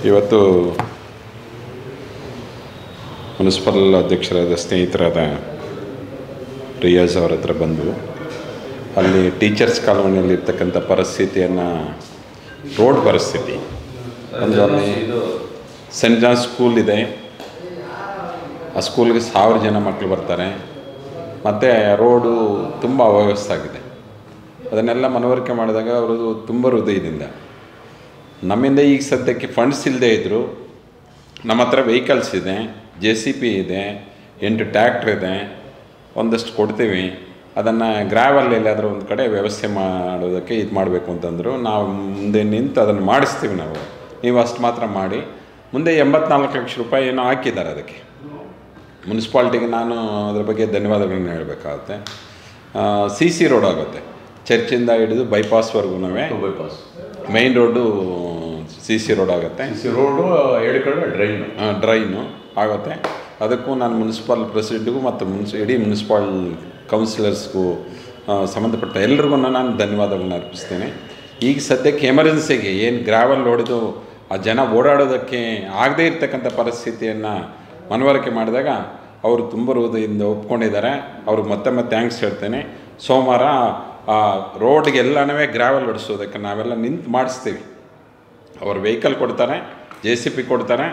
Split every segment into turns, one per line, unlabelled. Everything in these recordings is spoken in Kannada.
ಇವತ್ತು ಮುನ್ಸಿಪಲ್ ಅಧ್ಯಕ್ಷರಾದ ಸ್ನೇಹಿತರಾದ ರಿಯಾಜ್ ಅವರ ಹತ್ರ ಬಂದು ಅಲ್ಲಿ ಟೀಚರ್ಸ್ ಕಾಲೋನಿಯಲ್ಲಿ ಇರ್ತಕ್ಕಂಥ ಪರಿಸ್ಥಿತಿಯನ್ನು ರೋಡ್ ಪರಿಸ್ಥಿತಿ ಒಂದು ಅಲ್ಲಿ ಸೆಂಟ್ ಜಾನ್ ಸ್ಕೂಲ್ ಇದೆ ಆ ಸ್ಕೂಲ್ಗೆ ಸಾವಿರ ಜನ ಮಕ್ಕಳು ಬರ್ತಾರೆ ಮತ್ತು ರೋಡು ತುಂಬ ಅವ್ಯವಸ್ಥೆ ಆಗಿದೆ ಅದನ್ನೆಲ್ಲ ಮನವರಿಕೆ ಮಾಡಿದಾಗ ಅವರು ತುಂಬ ಹೃದಯದಿಂದ ನಮ್ಮಿಂದ ಈಗ ಸದ್ಯಕ್ಕೆ ಫಂಡ್ಸ್ ಇಲ್ಲದೆ ಇದ್ದರು ನಮ್ಮ ಹತ್ರ ವೆಹಿಕಲ್ಸ್ ಇದೆ ಜೆ ಸಿ ಪಿ ಇದೆ ಎಂಟು ಟ್ಯಾಕ್ಟ್ರ್ ಇದೆ ಒಂದಷ್ಟು ಕೊಡ್ತೀವಿ ಅದನ್ನು ಗ್ರಾವಲ್ ಎಲ್ಲಾದರೂ ಒಂದು ಕಡೆ ವ್ಯವಸ್ಥೆ ಮಾಡೋದಕ್ಕೆ ಇದು ಮಾಡಬೇಕು ಅಂತಂದರು ನಾವು ಮುಂದೆ ನಿಂತು ಅದನ್ನು ಮಾಡಿಸ್ತೀವಿ ನಾವು ನೀವು ಅಷ್ಟು ಮಾತ್ರ ಮಾಡಿ ಮುಂದೆ ಎಂಬತ್ನಾಲ್ಕು ಲಕ್ಷ ರೂಪಾಯಿ ಏನೋ ಹಾಕಿದ್ದಾರೆ ಅದಕ್ಕೆ ಮುನ್ಸಿಪಾಲ್ಟಿಗೆ ನಾನು ಅದ್ರ ಬಗ್ಗೆ ಧನ್ಯವಾದಗಳನ್ನ ಹೇಳಬೇಕಾಗುತ್ತೆ ಸಿ ಸಿ ರೋಡ್ ಆಗುತ್ತೆ ಚರ್ಚಿಂದ ಹಿಡಿದು ಬೈಪಾಸ್ವರೆಗೂ
bypass
main road C C road ಆಗುತ್ತೆ
ಸಿ ರೋಡು ಎರಡು ಕಡೆ ಡ್ರೈನ್
ಡ್ರೈನು ಆಗುತ್ತೆ ಅದಕ್ಕೂ ನಾನು ಮುನ್ಸಿಪಲ್ ಪ್ರೆಸಿಡೆಂಟ್ಗೂ ಮತ್ತು ಮುನ್ಸ್ ಇಡೀ ಮುನ್ಸಿಪಾಲ್ ಕೌನ್ಸಿಲರ್ಸ್ಗೂ ಆ, ಸಂಬಂಧಪಟ್ಟ ಎಲ್ರಿಗೂ ನಾನು ಧನ್ಯವಾದಗಳನ್ನ ಅರ್ಪಿಸ್ತೇನೆ ಈಗ ಸದ್ಯಕ್ಕೆ ಎಮರ್ಜೆನ್ಸಿಗೆ ಏನು ಗ್ರಾವಲ್ ಹೊಡೆದು ಆ ಜನ ಓಡಾಡೋದಕ್ಕೆ ಆಗದೇ ಇರ್ತಕ್ಕಂಥ ಪರಿಸ್ಥಿತಿಯನ್ನು ಮನವರಿಕೆ ಮಾಡಿದಾಗ ಅವರು ತುಂಬ ಹೃದಯದಿಂದ ಒಪ್ಕೊಂಡಿದ್ದಾರೆ ಅವ್ರಿಗೆ ಮತ್ತೆ ಮತ್ತೆ ಥ್ಯಾಂಕ್ಸ್ ಹೇಳ್ತೇನೆ ಸೋಮವಾರ ಆ ರೋಡ್ಗೆಲ್ಲನೂ ಗ್ರಾವಲ್ ಹೊಡಿಸೋದಕ್ಕೆ ನಾವೆಲ್ಲ ನಿಂತು ಮಾಡಿಸ್ತೀವಿ ಅವ್ರು ವೆಹಿಕಲ್ ಕೊಡ್ತಾರೆ ಜೆ ಸಿ ಪಿ ಕೊಡ್ತಾರೆ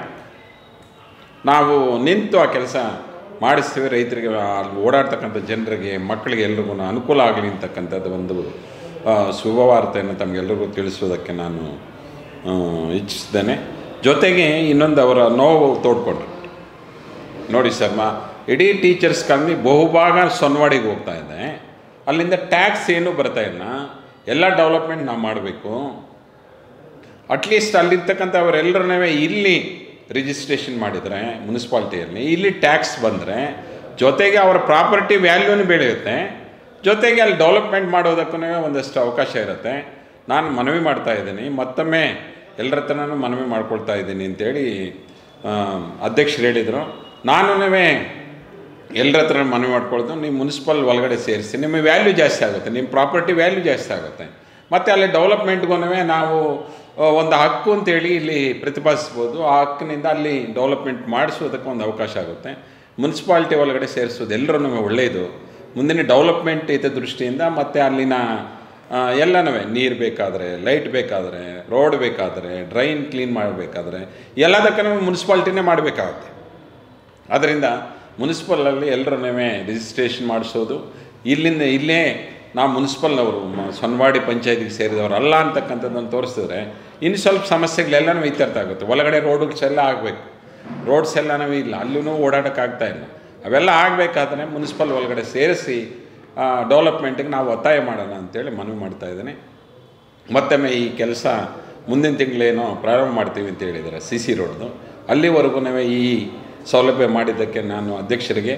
ನಾವು ನಿಂತು ಆ ಕೆಲಸ ಮಾಡಿಸ್ತೀವಿ ರೈತರಿಗೆ ಅಲ್ಲಿ ಓಡಾಡ್ತಕ್ಕಂಥ ಜನರಿಗೆ ಮಕ್ಕಳಿಗೆ ಎಲ್ರಿಗೂ ಅನುಕೂಲ ಆಗಲಿ ಅಂತಕ್ಕಂಥದ್ದು ಒಂದು ಆ, ಶುಭವಾರ್ತೆಯನ್ನು ತಮಗೆಲ್ಲರಿಗೂ ತಿಳಿಸೋದಕ್ಕೆ ನಾನು ಆ, ಇಚ್ಛಿಸಿದ್ದೇನೆ ಜೊತೆಗೆ ಇನ್ನೊಂದು ಅವರ ನೋವು ತೋಡ್ಕೊಂಡ್ರು ನೋಡಿ ಸರ್ ಮಾ ಇಡೀ ಟೀಚರ್ಸ್ ಕಾಲನಿ ಬಹುಭಾಗ ಸೊನ್ವಾಡಿಗೆ ಹೋಗ್ತಾ ಇದೆ ಅಲ್ಲಿಂದ ಟ್ಯಾಕ್ಸ್ ಏನೂ ಬರ್ತಾ ಇಲ್ಲ ಎಲ್ಲ ಡೆವಲಪ್ಮೆಂಟ್ ನಾವು ಮಾಡಬೇಕು ಅಟ್ಲೀಸ್ಟ್ ಅಲ್ಲಿರ್ತಕ್ಕಂಥ ಅವರೆಲ್ಲರನ್ನೂ ಇಲ್ಲಿ ರಿಜಿಸ್ಟ್ರೇಷನ್ ಮಾಡಿದರೆ ಮುನ್ಸಿಪಾಲ್ಟಿಯಲ್ಲಿ ಇಲ್ಲಿ ಟ್ಯಾಕ್ಸ್ ಬಂದರೆ ಜೊತೆಗೆ ಅವರ ಪ್ರಾಪರ್ಟಿ ವ್ಯಾಲ್ಯೂನು ಬೆಳೆಯುತ್ತೆ ಜೊತೆಗೆ ಅಲ್ಲಿ ಡೆವಲಪ್ಮೆಂಟ್ ಮಾಡೋದಕ್ಕೂ ಒಂದಷ್ಟು ಅವಕಾಶ ಇರುತ್ತೆ ನಾನು ಮನವಿ ಮಾಡ್ತಾ ಇದ್ದೀನಿ ಮತ್ತೊಮ್ಮೆ ಎಲ್ಲರ ಹತ್ರನೂ ಮನವಿ ಮಾಡ್ಕೊಳ್ತಾ ಇದ್ದೀನಿ ಅಂತೇಳಿ ಆ, ಅಧ್ಯಕ್ಷರು ಹೇಳಿದರು ನಾನು ಎಲ್ಲರ ಹತ್ರ ಮನವಿ ಮಾಡ್ಕೊಳ್ತು ನೀವು ಮುನ್ಸಿಪಲ್ ಒಳಗಡೆ ಸೇರಿಸಿ ನಿಮ್ಮ ವ್ಯಾಲ್ಯೂ ಜಾಸ್ತಿ ಆಗುತ್ತೆ ನಿಮ್ಮ ಪ್ರಾಪರ್ಟಿ ವ್ಯಾಲ್ಯೂ ಜಾಸ್ತಿ ಆಗುತ್ತೆ ಮತ್ತು ಅಲ್ಲಿ ಡೆವಲಪ್ಮೆಂಟ್ಗೂ ನಾವು ಆ, ಒಂದು ಹಕ್ಕು ಅಂತೇಳಿ ಇಲ್ಲಿ ಪ್ರತಿಪಾದಿಸ್ಬೋದು ಆ ಹಕ್ಕಿನಿಂದ ಅಲ್ಲಿ ಡೆವಲಪ್ಮೆಂಟ್ ಮಾಡಿಸೋದಕ್ಕೆ ಒಂದು ಅವಕಾಶ ಆಗುತ್ತೆ ಮುನ್ಸಿಪಾಲ್ಟಿ ಒಳಗಡೆ ಸೇರಿಸೋದು ಎಲ್ಲರೂ ಒಳ್ಳೆಯದು ಮುಂದಿನ ಡೆವಲಪ್ಮೆಂಟ್ ಇದ್ದ ದೃಷ್ಟಿಯಿಂದ ಮತ್ತು ಅಲ್ಲಿನ ಎಲ್ಲನೂ ನೀರು ಬೇಕಾದರೆ ಲೈಟ್ ಬೇಕಾದರೆ ರೋಡ್ ಬೇಕಾದರೆ ಡ್ರೈನ್ ಕ್ಲೀನ್ ಮಾಡಬೇಕಾದ್ರೆ ಎಲ್ಲದಕ್ಕೂ ಮುನ್ಸಿಪಾಲ್ಟಿನೇ ಮಾಡಬೇಕಾಗುತ್ತೆ ಆದ್ದರಿಂದ ಮುನ್ಸಿಪಲಲ್ಲಿ ಎಲ್ಲರನ್ನೂ ರಿಜಿಸ್ಟ್ರೇಷನ್ ಮಾಡಿಸೋದು ಇಲ್ಲಿಂದ ಇಲ್ಲೇ ನಾವು ಮುನ್ಸಿಪಲ್ನವರು ಮ- ಸೊನ್ವಾಡಿ ಪಂಚಾಯತಿಗೆ ಸೇರಿದವರು ಅಲ್ಲ ಅಂತಕ್ಕಂಥದ್ದನ್ನು ತೋರಿಸಿದ್ರೆ ಇನ್ನು ಸ್ವಲ್ಪ ಸಮಸ್ಯೆಗಳೆಲ್ಲನೂ ಇತ್ಯರ್ಥ ಆಗುತ್ತೆ ಒಳಗಡೆ ರೋಡ್ಸ್ ಎಲ್ಲ ಆಗಬೇಕು ರೋಡ್ಸ್ ಎಲ್ಲನೂ ಇಲ್ಲ ಅಲ್ಲೂ ಓಡಾಡೋಕ್ಕಾಗ್ತಾ ಇಲ್ಲ ಅವೆಲ್ಲ ಆಗಬೇಕಾದ್ರೆ ಮುನ್ಸಿಪಲ್ ಒಳಗಡೆ ಸೇರಿಸಿ ಡೆವಲಪ್ಮೆಂಟಿಗೆ ನಾವು ಒತ್ತಾಯ ಮಾಡೋಣ ಅಂತೇಳಿ ಮನವಿ ಮಾಡ್ತಾ ಇದ್ದೀನಿ ಮತ್ತೊಮ್ಮೆ ಈ ಕೆಲಸ ಮುಂದಿನ ತಿಂಗಳೇನೋ ಪ್ರಾರಂಭ ಮಾಡ್ತೀವಿ ಅಂತ ಹೇಳಿದ್ದಾರೆ ಸಿ ಸಿ ರೋಡ್ದು ಅಲ್ಲಿವರೆಗೂ ಈ ಸೌಲಭ್ಯ ಮಾಡಿದ್ದಕ್ಕೆ ನಾನು ಅಧ್ಯಕ್ಷರಿಗೆ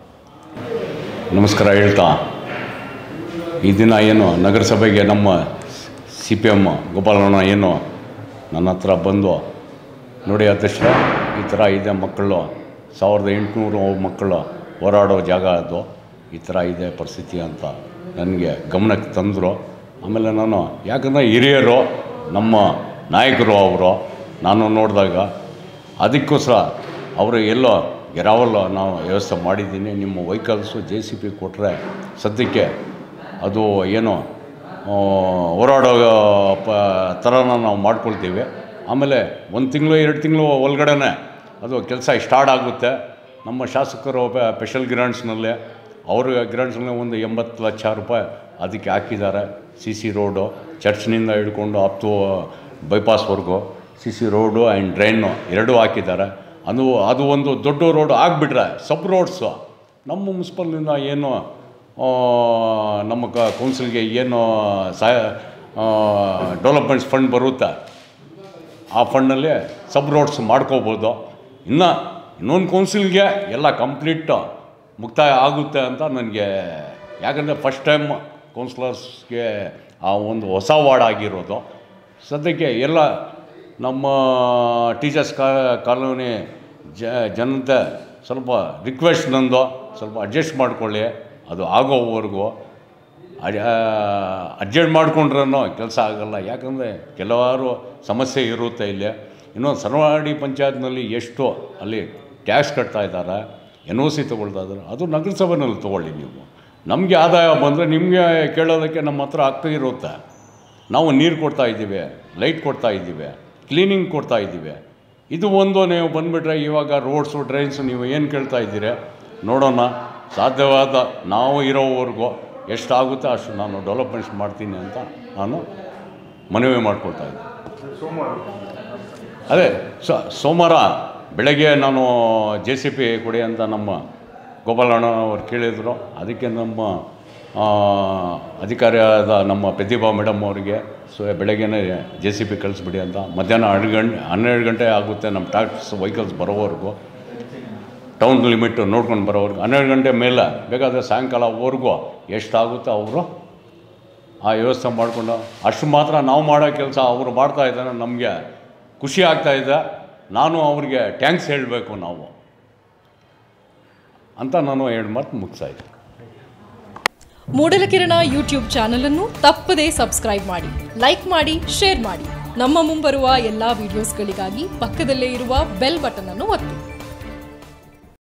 ನಮಸ್ಕಾರ ಹೇಳ್ತಾ ಈ ದಿನ ಏನು ನಗರಸಭೆಗೆ ನಮ್ಮ ಸಿ ಪಿ ಎಮ್ ಗೋಪಾಲಣ್ಣ ಏನು ನನ್ನ ಹತ್ರ ಬಂದು ನೋಡಿ ಅಧ್ಯಕ್ಷ ಈ ಥರ ಇದೆ ಮಕ್ಕಳು ಸಾವಿರದ ಎಂಟುನೂರು ಮಕ್ಕಳು ಹೋರಾಡೋ ಜಾಗ ಅದು ಈ ಥರ ಇದೆ ಪರಿಸ್ಥಿತಿ ಅಂತ ನನಗೆ ಗಮನಕ್ಕೆ ತಂದರು ಆಮೇಲೆ ನಾನು ಯಾಕಂದರೆ ಹಿರಿಯರು ನಮ್ಮ ನಾಯಕರು ಅವರು ನಾನು ನೋಡಿದಾಗ ಅದಕ್ಕೋಸ್ಕರ ಅವರು ಎಲ್ಲೋ ಗೆರಾವಲ್ ನಾವು ವ್ಯವಸ್ಥೆ ಮಾಡಿದ್ದೀನಿ ನಿಮ್ಮ ವೆಹಿಕಲ್ಸು ಜೆ ಸಿ ಪಿ ಕೊಟ್ಟರೆ ಸದ್ಯಕ್ಕೆ ಅದು ಏನು ಆ, ಹೋರಾಡೋ ಪ ಥರನ ನಾವು ಮಾಡ್ಕೊಳ್ತೀವಿ ಆಮೇಲೆ ಒಂದು ತಿಂಗಳು ಎರಡು ತಿಂಗಳು ಒಳಗಡೆನೆ ಅದು ಕೆಲಸ ಸ್ಟಾರ್ಟ್ ಆಗುತ್ತೆ ನಮ್ಮ ಶಾಸಕರು ಸ್ಪೆಷಲ್ ಗ್ರಾಂಟ್ಸ್ನಲ್ಲಿ ಅವರು ಗ್ರಾಂಟ್ಸ್ನಲ್ಲಿ ಒಂದು ಎಂಬತ್ತು ಲಕ್ಷ ರೂಪಾಯಿ ಅದಕ್ಕೆ ಹಾಕಿದ್ದಾರೆ ಸಿ ಸಿ ರೋಡು ಚರ್ಚ್ನಿಂದ ಹಿಡ್ಕೊಂಡು ಅಪ್ ಟು ಬೈಪಾಸ್ವರೆಗೂ C C road and drain ಎರಡೂ ಹಾಕಿದ್ದಾರೆ ಅದು ಅದು ಒಂದು ದೊಡ್ಡ ರೋಡ್ ಆಗಿಬಿಟ್ರೆ ಸಬ್ ರೋಡ್ಸು ನಮ್ಮ ಮುನ್ಸಿಪಲ್ನಿಂದ ಏನು ಆ, ನಮ್ಮ ಕ ಕೌನ್ಸಿಲ್ಗೆ ಏನು ಸಹಾಯ ಡೆವಲಪ್ಮೆಂಟ್ಸ್ ಫಂಡ್ ಬರುತ್ತೆ ಆ ಫಂಡಲ್ಲಿ ಸಬ್ ರೋಡ್ಸ್ ಮಾಡ್ಕೋಬೋದು ಇನ್ನು ಇನ್ನೊಂದು ಕೌನ್ಸಿಲ್ಗೆ ಎಲ್ಲ ಕಂಪ್ಲೀಟ್ ಮುಕ್ತಾಯ ಆಗುತ್ತೆ ಅಂತ ನನಗೆ ಯಾಕಂದರೆ ಫಸ್ಟ್ ಟೈಮ್ ಕೌನ್ಸಿಲರ್ಸ್ಗೆ ಆ ಒಂದು ಹೊಸ ವಾರ್ಡ್ ಆಗಿರೋದು ಸದ್ಯಕ್ಕೆ ಎಲ್ಲ ನಮ್ಮ ಟೀಚರ್ಸ್ ಕಾ ಕಾಲೋನಿ ಜ ಜನತೆ ಸ್ವಲ್ಪ ರಿಕ್ವೆಸ್ಟ್ ನಂದು ಸ್ವಲ್ಪ ಅಡ್ಜಸ್ಟ್ ಮಾಡ್ಕೊಳ್ಳಿ ಅದು ಆಗೋವರೆಗೂ ಅಡ್ಜಸ್ಟ್ ಮಾಡ್ಕೊಂಡ್ರೂ ಕೆಲಸ ಆಗಲ್ಲ ಯಾಕಂದರೆ ಕೆಲವಾರು ಸಮಸ್ಯೆ ಇರುತ್ತೆ ಇಲ್ಲಿ ಇನ್ನೊಂದು ಸರವಾಡಿ ಪಂಚಾಯತ್ನಲ್ಲಿ ಎಷ್ಟು ಅಲ್ಲಿ ಟ್ಯಾಕ್ಸ್ ಕಟ್ತಾ ಇದ್ದಾರೆ ಎನ್ ಒ ಸಿ ತೊಗೊಳ್ತಾ ಇದ್ದಾರೆ ಅದು ನಗರಸಭೆನಲ್ಲಿ ತೊಗೊಳ್ಳಿ ನೀವು ನಮಗೆ ಆದಾಯ ಬಂದರೆ ನಿಮಗೆ ಕೇಳೋದಕ್ಕೆ ನಮ್ಮ ಹತ್ರ ಹಕ್ಕು ಇರುತ್ತೆ ನಾವು ನೀರು ಕೊಡ್ತಾ ಇದ್ದೀವಿ ಲೈಟ್ ಕೊಡ್ತಾ ಇದ್ದೀವಿ ಕ್ಲೀನಿಂಗ್ ಕೊಡ್ತಾ ಇದ್ದೀವಿ ಇದು ಒಂದು ನೀವು ಬಂದುಬಿಟ್ರೆ ಇವಾಗ ರೋಡ್ಸು ಡ್ರೈನ್ಸು ನೀವು ಏನು ಕೇಳ್ತಾ ಇದ್ದೀರಿ ನೋಡೋಣ ಸಾಧ್ಯವಾದ ನಾವು ಇರೋವರೆಗೂ ಎಷ್ಟಾಗುತ್ತೆ ಅಷ್ಟು ನಾನು ಡೆವಲಪ್ಮೆಂಟ್ಸ್ ಮಾಡ್ತೀನಿ ಅಂತ ನಾನು ಮನವಿ ಮಾಡ್ಕೊಳ್ತಾ ಇದ್ದೆ ಅದೇ ಸ ಸೋಮವಾರ ಬೆಳಗ್ಗೆ ನಾನು ಜೆ ಸಿ ಪಿ ಕೊಡಿ ಅಂತ ನಮ್ಮ ಗೋಪಾಲಣ್ಣ ಅವ್ರು ಕೇಳಿದರು ಅದಕ್ಕೆ ನಮ್ಮ ಆ, ಅಧಿಕಾರಿಯಾದ ನಮ್ಮ ಪ್ರತಿಭಾ ಮೇಡಮ್ ಅವರಿಗೆ ಸೊ ಬೆಳಗ್ಗೆನೇ ಜೆ ಸಿ ಪಿ ಕಳಿಸ್ಬಿಡಿ ಅಂತ ಮಧ್ಯಾಹ್ನ ಹನ್ನೆರಡು ಗಂಟೆ ಹನ್ನೆರಡು ಗಂಟೆ ಆಗುತ್ತೆ ನಮ್ಮ ಟ್ಯಾಕ್ಸ್ ವೆಹಿಕಲ್ಸ್ ಬರೋವರೆಗೂ ಟೌನ್ ಲಿಮಿಟ್ ನೋಡ್ಕೊಂಡು ಬರೋವರೆಗೂ ಹನ್ನೆರಡು ಗಂಟೆ ಮೇಲೆ ಬೇಕಾದರೆ ಸಾಯಂಕಾಲವರೆಗೂ ಎಷ್ಟಾಗುತ್ತೋ ಅವರು ಆ ವ್ಯವಸ್ಥೆ ಮಾಡಿಕೊಂಡು ಅಷ್ಟು ಮಾತ್ರ ನಾವು ಮಾಡೋ ಕೆಲಸ ಅವರು ಮಾಡ್ತಾ ಇದ್ದಾರೆ ನಮಗೆ ಖುಷಿ ಆಗ್ತಾ ಇದೆ ನಾನು ಅವ್ರಿಗೆ ಟ್ಯಾಂಕ್ಸ್ ಹೇಳಬೇಕು ನಾವು ಅಂತ ನಾನು ಎರಡು ಮಾತು ಮುಗಿಸ್ತಾ ಇದ್ದೆ
ಮೂಡಲಕಿರಣ ಯೂಟ್ಯೂಬ್ ಚಾನಲ್ ಅನ್ನು ತಪ್ಪದೇ ಸಬ್ಸ್ಕ್ರೈಬ್ ಮಾಡಿ ಲೈಕ್ ಮಾಡಿ ಶೇರ್ ಮಾಡಿ ನಮ್ಮ ಮುಂಬರುವ ಎಲ್ಲಾ ವಿಡಿಯೋಸ್ಗಳಿಗಾಗಿ ಪಕ್ಕದಲ್ಲೇ ಇರುವ ಬೆಲ್ ಬಟನ್ ಅನ್ನು ಒತ್ತಿ